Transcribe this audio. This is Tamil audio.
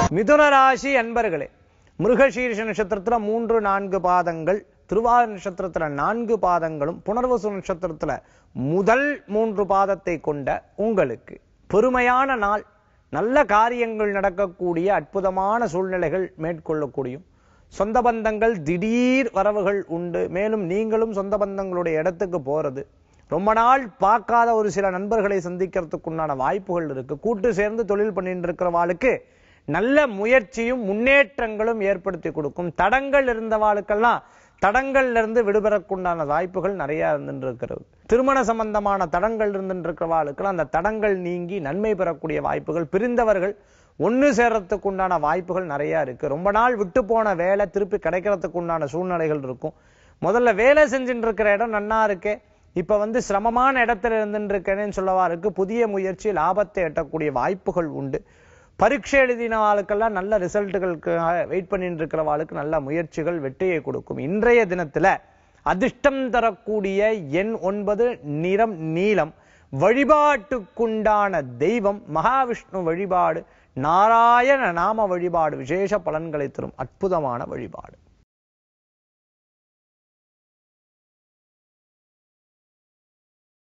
மிதுன ராசி அன்பர்களே மிருகசீர்ஷ நட்சத்திரத்துல மூன்று நான்கு பாதங்கள் திருவாரூர் நட்சத்திரத்துல நான்கு பாதங்களும் புனர்வசு நட்சத்திரத்துல முதல் மூன்று பாதத்தை கொண்ட உங்களுக்கு பெருமையான நாள் நல்ல காரியங்கள் நடக்கக்கூடிய அற்புதமான சூழ்நிலைகள் மேற்கொள்ளக்கூடியும் சொந்த பந்தங்கள் திடீர் வரவுகள் உண்டு மேலும் நீங்களும் சொந்த பந்தங்களுடைய இடத்துக்கு போறது ரொம்ப நாள் பார்க்காத ஒரு சில நண்பர்களை சந்திக்கிறதுக்குண்டான வாய்ப்புகள் இருக்கு கூட்டு சேர்ந்து தொழில் பண்ணிட்டு இருக்கிறவாளுக்கு நல்ல முயற்சியும் முன்னேற்றங்களும் ஏற்படுத்தி கொடுக்கும் தடங்கள் இருந்தவாளுக்கெல்லாம் தடங்கள்ல இருந்து விடுபெறக்குண்டான வாய்ப்புகள் நிறைய இருந்துட்டு இருக்கிறது திருமண சம்பந்தமான தடங்கள் இருந்துட்டு இருக்கிறவாளுக்கெல்லாம் அந்த தடங்கள் நீங்கி நன்மை பெறக்கூடிய வாய்ப்புகள் பிரிந்தவர்கள் ஒண்ணு சேர்றதுக்கு உண்டான வாய்ப்புகள் நிறைய இருக்கு ரொம்ப நாள் விட்டு போன வேலை திருப்பி கிடைக்கிறதுக்கு உண்டான சூழ்நிலைகள் இருக்கும் முதல்ல வேலை செஞ்சுட்டு இருக்கிற இடம் நன்னா இருக்கே இப்ப வந்து சிரமமான இடத்துல இருந்துட்டு இருக்கேன்னு சொல்லவா இருக்கு புதிய முயற்சி லாபத்தை எட்டக்கூடிய வாய்ப்புகள் உண்டு பரீட்சை எழுதினவாளுக்கெல்லாம் நல்ல ரிசல்ட்டுகளுக்கு வெயிட் பண்ணிட்டு இருக்கிறவாளுக்கு நல்ல முயற்சிகள் வெற்றியை கொடுக்கும் இன்றைய தினத்துல அதிர்ஷ்டம் தரக்கூடிய எண் ஒன்பது நிறம் நீலம் வழிபாட்டுக்குண்டான தெய்வம் மகாவிஷ்ணு வழிபாடு நாராயண நாம வழிபாடு விசேஷ பலன்களை தரும் அற்புதமான வழிபாடு